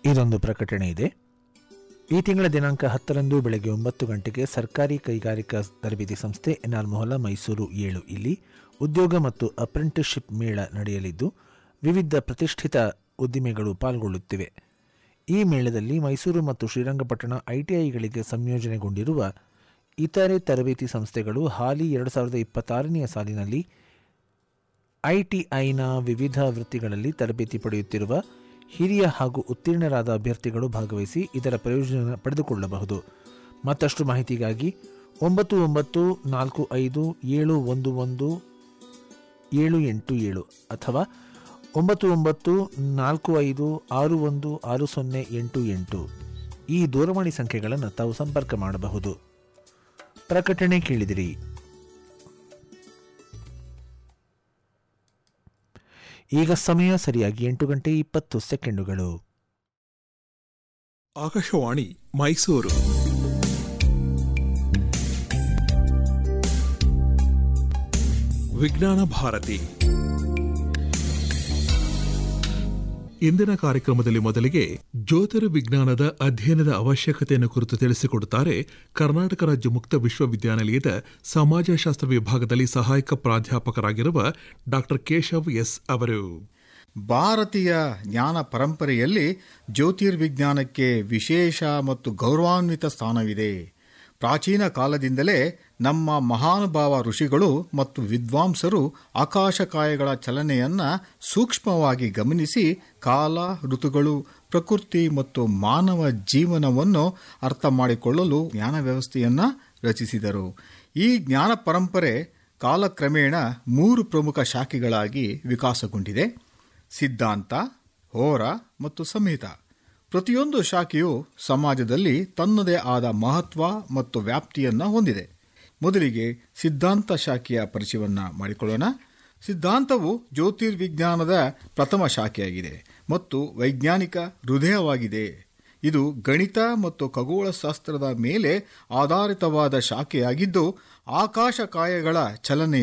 ಇದೊಂದು ಪ್ರಕಟಣೆ ಇದೆ ಈ ತಿಂಗಳ ದಿನಾಂಕ ಹತ್ತರಂದು ಬೆಳಗ್ಗೆ ಒಂಬತ್ತು ಗಂಟೆಗೆ ಸರ್ಕಾರಿ ಕೈಗಾರಿಕಾ ತರಬೇತಿ ಸಂಸ್ಥೆ ಎನ್ಆರ್ ಮೊಹಲ ಮೈಸೂರು ಏಳು ಇಲ್ಲಿ ಉದ್ಯೋಗ ಮತ್ತು ಅಪ್ರೆಂಟಿಸ್ಶಿಪ್ ಮೇಳ ನಡೆಯಲಿದ್ದು ವಿವಿಧ ಪ್ರತಿಷ್ಠಿತ ಉದ್ದಿಮೆಗಳು ಪಾಲ್ಗೊಳ್ಳುತ್ತಿವೆ ಈ ಮೇಳದಲ್ಲಿ ಮೈಸೂರು ಮತ್ತು ಶ್ರೀರಂಗಪಟ್ಟಣ ಐಟಿಐಗಳಿಗೆ ಸಂಯೋಜನೆಗೊಂಡಿರುವ ಇತರೆ ತರಬೇತಿ ಸಂಸ್ಥೆಗಳು ಹಾಲಿ ಎರಡು ಸಾವಿರದ ಇಪ್ಪತ್ತಾರನೆಯ ಸಾಲಿನಲ್ಲಿ ಐಟಿಐನ ವಿವಿಧ ವೃತ್ತಿಗಳಲ್ಲಿ ತರಬೇತಿ ಪಡೆಯುತ್ತಿರುವ ಹಿರಿಯ ಹಾಗೂ ಉತ್ತೀರ್ಣರಾದ ಅಭ್ಯರ್ಥಿಗಳು ಭಾಗವಹಿಸಿ ಇದರ ಪ್ರಯೋಜನ ಪಡೆದುಕೊಳ್ಳಬಹುದು ಮತ್ತಷ್ಟು ಮಾಹಿತಿಗಾಗಿ ಒಂಬತ್ತು ಒಂಬತ್ತು ನಾಲ್ಕು ಐದು ಏಳು ಒಂದು ಒಂದು ಏಳು ಎಂಟು ಏಳು ಅಥವಾ ಒಂಬತ್ತು ಒಂಬತ್ತು ನಾಲ್ಕು ಐದು ಆರು ಒಂದು ಆರು ಸೊನ್ನೆ ಎಂಟು ಎಂಟು ಈ ದೂರವಾಣಿ ಸಂಖ್ಯೆಗಳನ್ನು ತಾವು ಸಂಪರ್ಕ ಮಾಡಬಹುದು ಪ್ರಕಟಣೆ ಕೇಳಿದಿರಿ ಈಗ ಸಮಯ ಸರಿಯಾಗಿ ಎಂಟು ಗಂಟೆ ಇಪ್ಪತ್ತು ಸೆಕೆಂಡುಗಳು ಆಕಾಶವಾಣಿ ಮೈಸೂರು ವಿಜ್ಞಾನ ಭಾರತಿ ಇಂದಿನ ಕಾರ್ಯಕ್ರಮದಲ್ಲಿ ಮೊದಲಿಗೆ ಜ್ಯೋತಿರ್ವಿಜ್ಞಾನದ ಅಧ್ಯಯನದ ಅವಶ್ಯಕತೆಯನ್ನು ಕುರಿತು ತಿಳಿಸಿಕೊಡುತ್ತಾರೆ ಕರ್ನಾಟಕ ರಾಜ್ಯ ಮುಕ್ತ ವಿಶ್ವವಿದ್ಯಾನಿಲಯದ ಸಮಾಜಶಾಸ್ತ್ರ ವಿಭಾಗದಲ್ಲಿ ಸಹಾಯಕ ಪ್ರಾಧ್ಯಾಪಕರಾಗಿರುವ ಡಾಕ್ಟರ್ ಕೇಶವ್ ಎಸ್ ಅವರು ಭಾರತೀಯ ಜ್ಞಾನ ಪರಂಪರೆಯಲ್ಲಿ ಜ್ಯೋತಿರ್ವಿಜ್ಞಾನಕ್ಕೆ ವಿಶೇಷ ಮತ್ತು ಗೌರವಾನ್ವಿತ ಸ್ಥಾನವಿದೆ ಪ್ರಾಚೀನ ಕಾಲದಿಂದಲೇ ನಮ್ಮ ಮಹಾನುಭಾವ ಋಷಿಗಳು ಮತ್ತು ವಿದ್ವಾಂಸರು ಆಕಾಶಕಾಯಗಳ ಚಲನೆಯನ್ನ ಸೂಕ್ಷ್ಮವಾಗಿ ಗಮನಿಸಿ ಕಾಲ ಋತುಗಳು ಪ್ರಕೃತಿ ಮತ್ತು ಮಾನವ ಜೀವನವನ್ನು ಅರ್ಥ ಮಾಡಿಕೊಳ್ಳಲು ಜ್ಞಾನ ವ್ಯವಸ್ಥೆಯನ್ನ ರಚಿಸಿದರು ಈ ಜ್ಞಾನ ಪರಂಪರೆ ಕಾಲಕ್ರಮೇಣ ಮೂರು ಪ್ರಮುಖ ಶಾಖೆಗಳಾಗಿ ವಿಕಾಸಗೊಂಡಿದೆ ಸಿದ್ಧಾಂತ ಹೋರ ಮತ್ತು ಸಂಹಿತ ಪ್ರತಿಯೊಂದು ಶಾಖೆಯು ಸಮಾಜದಲ್ಲಿ ತನ್ನದೇ ಆದ ಮಹತ್ವ ಮತ್ತು ವ್ಯಾಪ್ತಿಯನ್ನ ಹೊಂದಿದೆ ಮೊದಲಿಗೆ ಸಿದ್ಧಾಂತ ಶಾಖೆಯ ಪರಿಚಯವನ್ನ ಮಾಡಿಕೊಳ್ಳೋಣ ಸಿದ್ಧಾಂತವು ಜ್ಯೋತಿರ್ವಿಜ್ಞಾನದ ಪ್ರಥಮ ಶಾಖೆಯಾಗಿದೆ ಮತ್ತು ವೈಜ್ಞಾನಿಕ ಹೃದಯವಾಗಿದೆ ಇದು ಗಣಿತ ಮತ್ತು ಖಗೋಳಶಾಸ್ತ್ರದ ಮೇಲೆ ಆಧಾರಿತವಾದ ಶಾಖೆಯಾಗಿದ್ದು ಆಕಾಶಕಾಯಗಳ ಚಲನೆ